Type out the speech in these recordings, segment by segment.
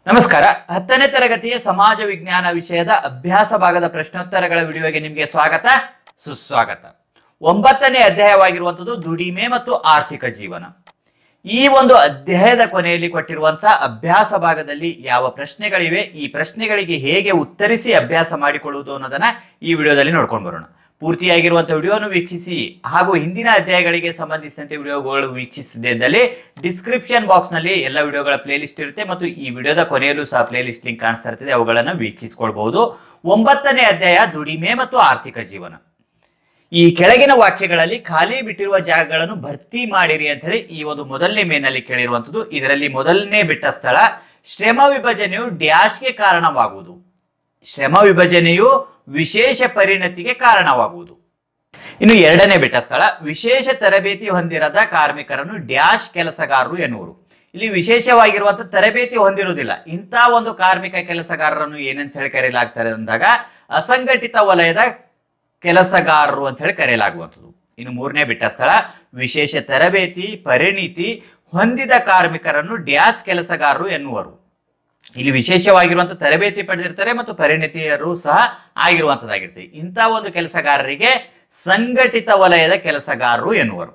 ನಮಸ್ಕಾರ ಹತ್ತನೇ ತರಗತಿಯ ಸಮಾಜ ವಿಜ್ಞಾನ ವಿಷಯದ ಅಭ್ಯಾಸ ಭಾಗದ ಪ್ರಶ್ನೋತ್ತರಗಳ ವಿಡಿಯೋಗೆ ನಿಮಗೆ ಸ್ವಾಗತ ಸುಸ್ವಾಗತ ಒಂಬತ್ತನೇ ಅಧ್ಯಾಯವಾಗಿರುವಂಥದ್ದು ದುಡಿಮೆ ಮತ್ತು ಆರ್ಥಿಕ ಜೀವನ ಈ ಒಂದು ಅಧ್ಯಾಯದ ಕೊನೆಯಲ್ಲಿ ಕೊಟ್ಟಿರುವಂತಹ ಅಭ್ಯಾಸ ಭಾಗದಲ್ಲಿ ಯಾವ ಪ್ರಶ್ನೆಗಳಿವೆ ಈ ಪ್ರಶ್ನೆಗಳಿಗೆ ಹೇಗೆ ಉತ್ತರಿಸಿ ಅಭ್ಯಾಸ ಮಾಡಿಕೊಳ್ಳುವುದು ಅನ್ನೋದನ್ನ ಈ ವಿಡಿಯೋದಲ್ಲಿ ನೋಡ್ಕೊಂಡು ಬರೋಣ ಪೂರ್ತಿಯಾಗಿರುವಂತಹ ವಿಡಿಯೋನು ವೀಕ್ಷಿಸಿ ಹಾಗೂ ಹಿಂದಿನ ಅಧ್ಯಾಯಗಳಿಗೆ ಸಂಬಂಧಿಸಿದಂತೆ ವಿಡಿಯೋಗಳು ವೀಕ್ಷಿಸಿದ್ದಲ್ಲಿ ಡಿಸ್ಕ್ರಿಪ್ಷನ್ ಬಾಕ್ಸ್ ನಲ್ಲಿ ಎಲ್ಲ ವಿಡಿಯೋಗಳ ಪ್ಲೇ ಲಿಸ್ಟ್ ಇರುತ್ತೆ ಮತ್ತು ಈ ವಿಡಿಯೋದ ಕೊನೆಯಲ್ಲೂ ಸಹ ಪ್ಲೇ ಲಿಸ್ಟ್ ಲಿಂಕ್ ಕಾಣಿಸ್ತಾ ಇರ್ತದೆ ಅವುಗಳನ್ನು ವೀಕ್ಷಿಸಿಕೊಳ್ಬಹುದು ಒಂಬತ್ತನೇ ಅಧ್ಯಾಯ ದುಡಿಮೆ ಮತ್ತು ಆರ್ಥಿಕ ಜೀವನ ಈ ಕೆಳಗಿನ ವಾಕ್ಯಗಳಲ್ಲಿ ಖಾಲಿ ಬಿಟ್ಟಿರುವ ಜಾಗಗಳನ್ನು ಭರ್ತಿ ಮಾಡಿರಿ ಅಂತ ಹೇಳಿ ಈ ಒಂದು ಮೊದಲನೇ ಮೇನಲ್ಲಿ ಕೇಳಿರುವಂತದ್ದು ಇದರಲ್ಲಿ ಮೊದಲನೇ ಬಿಟ್ಟ ಸ್ಥಳ ಶ್ರಮ ವಿಭಜನೆಯು ಡ್ಯಾಶ್ಗೆ ಕಾರಣವಾಗುವುದು ಶ್ರಮ ವಿಭಜನೆಯು ವಿಶೇಷ ಪರಿಣತಿಗೆ ಕಾರಣವಾಗುವುದು ಇನ್ನು ಎರಡನೇ ಬಿಟ್ಟ ಸ್ಥಳ ವಿಶೇಷ ತರಬೇತಿ ಹೊಂದಿರದ ಕಾರ್ಮಿಕರನ್ನು ಡ್ಯಾಶ್ ಕೆಲಸಗಾರರು ಎನ್ನುವರು ಇಲ್ಲಿ ವಿಶೇಷವಾಗಿರುವಂತಹ ತರಬೇತಿ ಹೊಂದಿರುವುದಿಲ್ಲ ಇಂಥ ಒಂದು ಕಾರ್ಮಿಕ ಕೆಲಸಗಾರರನ್ನು ಏನಂತ ಹೇಳಿ ಕರೆಯಲಾಗ್ತಾರೆ ಅಂದಾಗ ಅಸಂಘಟಿತ ವಲಯದ ಕೆಲಸಗಾರರು ಅಂತ ಹೇಳಿ ಕರೆಯಲಾಗುವಂಥದ್ದು ಇನ್ನು ಮೂರನೇ ಬಿಟ್ಟ ಸ್ಥಳ ವಿಶೇಷ ತರಬೇತಿ ಪರಿಣಿತಿ ಹೊಂದಿದ ಕಾರ್ಮಿಕರನ್ನು ಡ್ಯಾಸ್ ಕೆಲಸಗಾರರು ಎನ್ನುವರು ಇಲ್ಲಿ ವಿಶೇಷವಾಗಿರುವಂತಹ ತರಬೇತಿ ಪಡೆದಿರ್ತಾರೆ ಮತ್ತು ಪರಿಣಿತಿಯರು ಸಹ ಆಗಿರುವಂತದ್ದಾಗಿರ್ತದೆ ಇಂಥ ಒಂದು ಕೆಲಸಗಾರರಿಗೆ ಸಂಘಟಿತ ವಲಯದ ಕೆಲಸಗಾರರು ಎನ್ನುವರು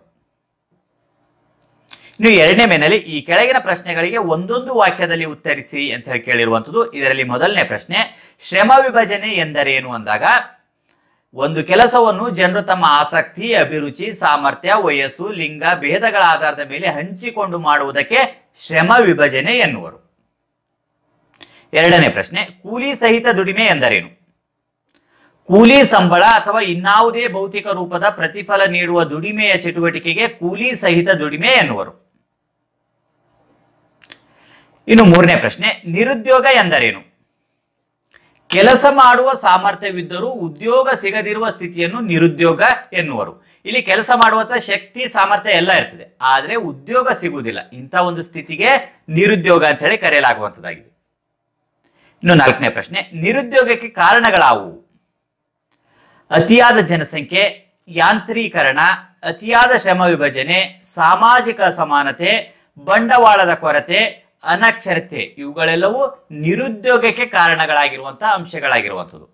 ಇನ್ನು ಎರಡನೇ ಮೇನಲ್ಲಿ ಈ ಕೆಳಗಿನ ಪ್ರಶ್ನೆಗಳಿಗೆ ಒಂದೊಂದು ವಾಕ್ಯದಲ್ಲಿ ಉತ್ತರಿಸಿ ಅಂತ ಹೇಳಿ ಕೇಳಿರುವಂಥದ್ದು ಇದರಲ್ಲಿ ಮೊದಲನೇ ಪ್ರಶ್ನೆ ಶ್ರಮ ವಿಭಜನೆ ಎಂದರೇನು ಅಂದಾಗ ಒಂದು ಕೆಲಸವನ್ನು ಜನರು ತಮ್ಮ ಆಸಕ್ತಿ ಅಭಿರುಚಿ ಸಾಮರ್ಥ್ಯ ವಯಸ್ಸು ಲಿಂಗ ಭೇದಗಳ ಆಧಾರದ ಮೇಲೆ ಹಂಚಿಕೊಂಡು ಮಾಡುವುದಕ್ಕೆ ಶ್ರಮ ವಿಭಜನೆ ಎನ್ನುವರು ಎರಡನೇ ಪ್ರಶ್ನೆ ಕೂಲಿ ಸಹಿತ ದುಡಿಮೆ ಎಂದರೇನು ಕೂಲಿ ಸಂಬಳ ಅಥವಾ ಇನ್ನಾವುದೇ ಭೌತಿಕ ರೂಪದ ಪ್ರತಿಫಲ ನೀಡುವ ದುಡಿಮೆಯ ಚಟುವಟಿಕೆಗೆ ಕೂಲಿ ಸಹಿತ ದುಡಿಮೆ ಎನ್ನುವರು ಇನ್ನು ಮೂರನೇ ಪ್ರಶ್ನೆ ನಿರುದ್ಯೋಗ ಎಂದರೇನು ಕೆಲಸ ಮಾಡುವ ಸಾಮರ್ಥ್ಯವಿದ್ದರೂ ಉದ್ಯೋಗ ಸಿಗದಿರುವ ಸ್ಥಿತಿಯನ್ನು ನಿರುದ್ಯೋಗ ಎನ್ನುವರು ಇಲ್ಲಿ ಕೆಲಸ ಮಾಡುವಂತ ಶಕ್ತಿ ಸಾಮರ್ಥ್ಯ ಎಲ್ಲ ಇರ್ತದೆ ಆದ್ರೆ ಉದ್ಯೋಗ ಸಿಗುವುದಿಲ್ಲ ಇಂಥ ಒಂದು ಸ್ಥಿತಿಗೆ ನಿರುದ್ಯೋಗ ಅಂತ ಹೇಳಿ ಕರೆಯಲಾಗುವಂತದ್ದಾಗಿದೆ ಇನ್ನು ನಾಲ್ಕನೇ ಪ್ರಶ್ನೆ ನಿರುದ್ಯೋಗಕ್ಕೆ ಕಾರಣಗಳಾವುವು ಅತಿಯಾದ ಜನಸಂಖ್ಯೆ ಯಾಂತ್ರೀಕರಣ ಅತಿಯಾದ ಶ್ರಮ ವಿಭಜನೆ ಸಾಮಾಜಿಕ ಅಸಮಾನತೆ ಬಂಡವಾಳದ ಕೊರತೆ ಅನಕ್ಷರತೆ ಇವುಗಳೆಲ್ಲವೂ ನಿರುದ್ಯೋಗಕ್ಕೆ ಕಾರಣಗಳಾಗಿರುವಂತಹ ಅಂಶಗಳಾಗಿರುವಂಥದ್ದು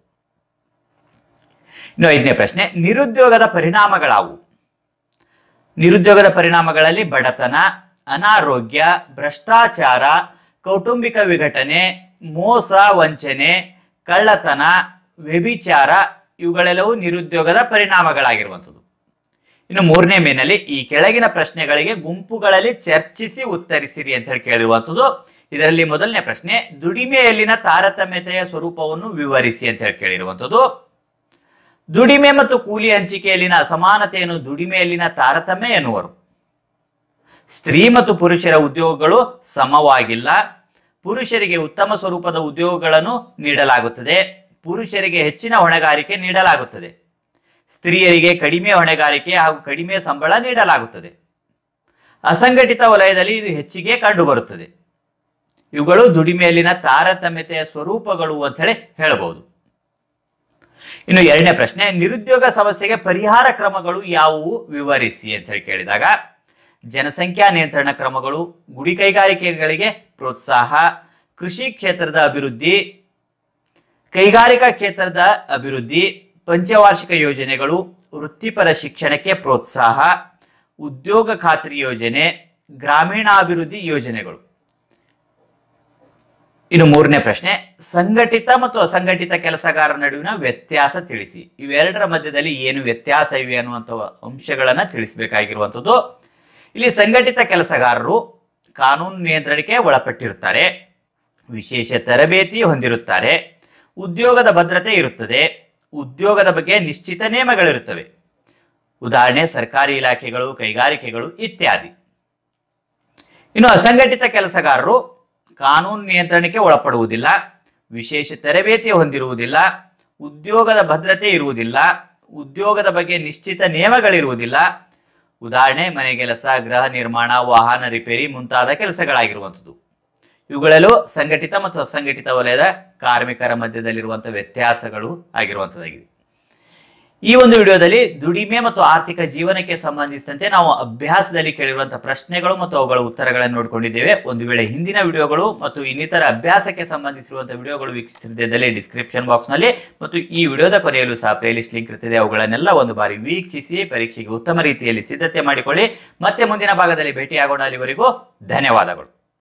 ಇನ್ನು ಐದನೇ ಪ್ರಶ್ನೆ ನಿರುದ್ಯೋಗದ ಪರಿಣಾಮಗಳಾವು ನಿರುದ್ಯೋಗದ ಪರಿಣಾಮಗಳಲ್ಲಿ ಬಡತನ ಅನಾರೋಗ್ಯ ಭ್ರಷ್ಟಾಚಾರ ಕೌಟುಂಬಿಕ ವಿಘಟನೆ ಮೋಸ ವಂಚನೆ ಕಳ್ಳತನ ವ್ಯಭಿಚಾರ ಇವುಗಳೆಲ್ಲವೂ ನಿರುದ್ಯೋಗದ ಪರಿಣಾಮಗಳಾಗಿರುವಂಥದ್ದು ಇನ್ನು ಮೂರನೇ ಮೇನಲ್ಲಿ ಈ ಕೆಳಗಿನ ಪ್ರಶ್ನೆಗಳಿಗೆ ಗುಂಪುಗಳಲ್ಲಿ ಚರ್ಚಿಸಿ ಉತ್ತರಿಸಿರಿ ಅಂತ ಹೇಳಿ ಕೇಳಿರುವಂಥದ್ದು ಇದರಲ್ಲಿ ಮೊದಲನೇ ಪ್ರಶ್ನೆ ದುಡಿಮೆಯಲ್ಲಿನ ತಾರತಮ್ಯತೆಯ ಸ್ವರೂಪವನ್ನು ವಿವರಿಸಿ ಅಂತ ಹೇಳಿ ಕೇಳಿರುವಂಥದ್ದು ದುಡಿಮೆ ಮತ್ತು ಕೂಲಿ ಹಂಚಿಕೆಯಲ್ಲಿನ ಅಸಮಾನತೆಯನ್ನು ದುಡಿಮೆಯಲ್ಲಿನ ತಾರತಮ್ಯ ಎನ್ನುವರು ಸ್ತ್ರೀ ಮತ್ತು ಪುರುಷರ ಉದ್ಯೋಗಗಳು ಸಮವಾಗಿಲ್ಲ ಪುರುಷರಿಗೆ ಉತ್ತಮ ಸ್ವರೂಪದ ಉದ್ಯೋಗಗಳನ್ನು ನೀಡಲಾಗುತ್ತದೆ ಪುರುಷರಿಗೆ ಹೆಚ್ಚಿನ ಹೊಣೆಗಾರಿಕೆ ನೀಡಲಾಗುತ್ತದೆ ಸ್ತ್ರೀಯರಿಗೆ ಕಡಿಮೆ ಹೊಣೆಗಾರಿಕೆ ಹಾಗೂ ಕಡಿಮೆ ಸಂಬಳ ನೀಡಲಾಗುತ್ತದೆ ಅಸಂಘಟಿತ ವಲಯದಲ್ಲಿ ಇದು ಹೆಚ್ಚಿಗೆ ಕಂಡುಬರುತ್ತದೆ ಇವುಗಳು ದುಡಿಮೆಯಲ್ಲಿನ ತಾರತಮ್ಯತೆಯ ಸ್ವರೂಪಗಳು ಅಂತ ಹೇಳಿ ಹೇಳಬಹುದು ಇನ್ನು ಎರಡನೇ ಪ್ರಶ್ನೆ ನಿರುದ್ಯೋಗ ಸಮಸ್ಯೆಗೆ ಪರಿಹಾರ ಕ್ರಮಗಳು ಯಾವುವು ವಿವರಿಸಿ ಅಂತ ಹೇಳಿ ಕೇಳಿದಾಗ ಜನಸಂಖ್ಯಾ ನಿಯಂತ್ರಣ ಕ್ರಮಗಳು ಗುಡಿ ಕೈಗಾರಿಕೆಗಳಿಗೆ ಪ್ರೋತ್ಸಾಹ ಕೃಷಿ ಕ್ಷೇತ್ರದ ಅಭಿವೃದ್ಧಿ ಕೈಗಾರಿಕಾ ಕ್ಷೇತ್ರದ ಅಭಿವೃದ್ಧಿ ಪಂಚವಾರ್ಷಿಕ ಯೋಜನೆಗಳು ವೃತ್ತಿಪರ ಶಿಕ್ಷಣಕ್ಕೆ ಪ್ರೋತ್ಸಾಹ ಉದ್ಯೋಗ ಖಾತ್ರಿ ಯೋಜನೆ ಗ್ರಾಮೀಣಾಭಿವೃದ್ಧಿ ಯೋಜನೆಗಳು ಇನ್ನು ಮೂರನೇ ಪ್ರಶ್ನೆ ಸಂಘಟಿತ ಮತ್ತು ಅಸಂಘಟಿತ ಕೆಲಸಗಾರರ ನಡುವಿನ ವ್ಯತ್ಯಾಸ ತಿಳಿಸಿ ಇವೆರಡರ ಮಧ್ಯದಲ್ಲಿ ಏನು ವ್ಯತ್ಯಾಸ ಇವೆ ಅನ್ನುವಂಥ ಅಂಶಗಳನ್ನ ತಿಳಿಸಬೇಕಾಗಿರುವಂಥದ್ದು ಇಲ್ಲಿ ಸಂಘಟಿತ ಕೆಲಸಗಾರರು ಕಾನೂನು ನಿಯಂತ್ರಣಕ್ಕೆ ಒಳಪಟ್ಟಿರುತ್ತಾರೆ ವಿಶೇಷ ತರಬೇತಿ ಹೊಂದಿರುತ್ತಾರೆ ಉದ್ಯೋಗದ ಭದ್ರತೆ ಇರುತ್ತದೆ ಉದ್ಯೋಗದ ಬಗ್ಗೆ ನಿಶ್ಚಿತ ನಿಯಮಗಳಿರುತ್ತವೆ ಉದಾಹರಣೆ ಸರ್ಕಾರಿ ಇಲಾಖೆಗಳು ಕೈಗಾರಿಕೆಗಳು ಇತ್ಯಾದಿ ಇನ್ನು ಅಸಂಘಟಿತ ಕೆಲಸಗಾರರು ಕಾನೂನು ನಿಯಂತ್ರಣಕ್ಕೆ ಒಳಪಡುವುದಿಲ್ಲ ವಿಶೇಷ ತರಬೇತಿ ಹೊಂದಿರುವುದಿಲ್ಲ ಉದ್ಯೋಗದ ಭದ್ರತೆ ಇರುವುದಿಲ್ಲ ಉದ್ಯೋಗದ ಬಗ್ಗೆ ನಿಶ್ಚಿತ ನಿಯಮಗಳಿರುವುದಿಲ್ಲ ಉದಾಹರಣೆ ಮನೆ ಕೆಲಸ ಗೃಹ ನಿರ್ಮಾಣ ವಾಹನ ರಿಪೇರಿ ಮುಂತಾದ ಕೆಲಸಗಳಾಗಿರುವಂಥದ್ದು ಇವುಗಳೆಲ್ಲೂ ಸಂಘಟಿತ ಮತ್ತು ಅಸಂಘಟಿತ ವಲಯದ ಕಾರ್ಮಿಕರ ಮಧ್ಯದಲ್ಲಿರುವಂತಹ ವ್ಯತ್ಯಾಸಗಳು ಆಗಿರುವಂಥದ್ದಾಗಿದೆ ಈ ಒಂದು ವಿಡಿಯೋದಲ್ಲಿ ದುಡಿಮೆ ಮತ್ತು ಆರ್ಥಿಕ ಜೀವನಕ್ಕೆ ಸಂಬಂಧಿಸಿದಂತೆ ನಾವು ಅಭ್ಯಾಸದಲ್ಲಿ ಕೇಳಿರುವಂತಹ ಪ್ರಶ್ನೆಗಳು ಮತ್ತು ಅವುಗಳ ಉತ್ತರಗಳನ್ನು ನೋಡ್ಕೊಂಡಿದ್ದೇವೆ ಒಂದು ವೇಳೆ ಹಿಂದಿನ ವಿಡಿಯೋಗಳು ಮತ್ತು ಇನ್ನಿತರ ಅಭ್ಯಾಸಕ್ಕೆ ಸಂಬಂಧಿಸಿರುವಂತಹ ವಿಡಿಯೋಗಳು ವೀಕ್ಷಿಸಿದಲ್ಲಿ ಡಿಸ್ಕ್ರಿಪ್ಷನ್ ಬಾಕ್ಸ್ ನಲ್ಲಿ ಮತ್ತು ಈ ವಿಡಿಯೋದ ಕೊನೆಯಲ್ಲೂ ಸಹ ಪ್ಲೇಲಿಸ್ಟ್ ಲಿಂಕ್ ಇರ್ತದೆ ಅವುಗಳನ್ನೆಲ್ಲ ಒಂದು ಬಾರಿ ವೀಕ್ಷಿಸಿ ಪರೀಕ್ಷೆಗೆ ಉತ್ತಮ ರೀತಿಯಲ್ಲಿ ಸಿದ್ಧತೆ ಮಾಡಿಕೊಳ್ಳಿ ಮತ್ತೆ ಮುಂದಿನ ಭಾಗದಲ್ಲಿ ಭೇಟಿಯಾಗೋಣ ಅಲ್ಲಿವರೆಗೂ ಧನ್ಯವಾದಗಳು